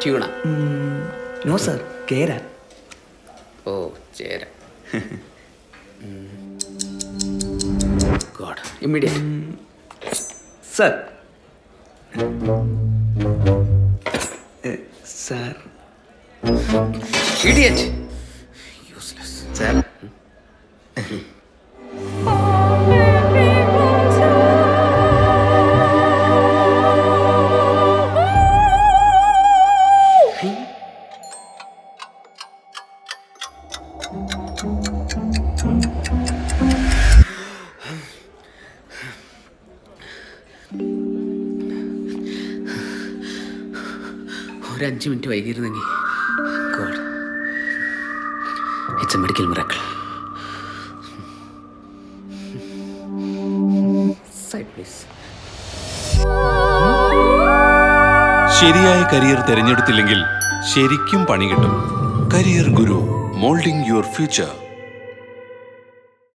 tuna no sir കേര ഓ ചേര god immediate sir sir idiot sir ഒരു അഞ്ച് മിനിറ്റ് വൈകിയിരുന്നെങ്കിൽ god it's a medical miracle side please ശരിയായ കരിയർ തിരഞ്ഞെടുത്തില്ലെങ്കിൽ ശരിക്കും പണി കിട്ടും career guru moulding your future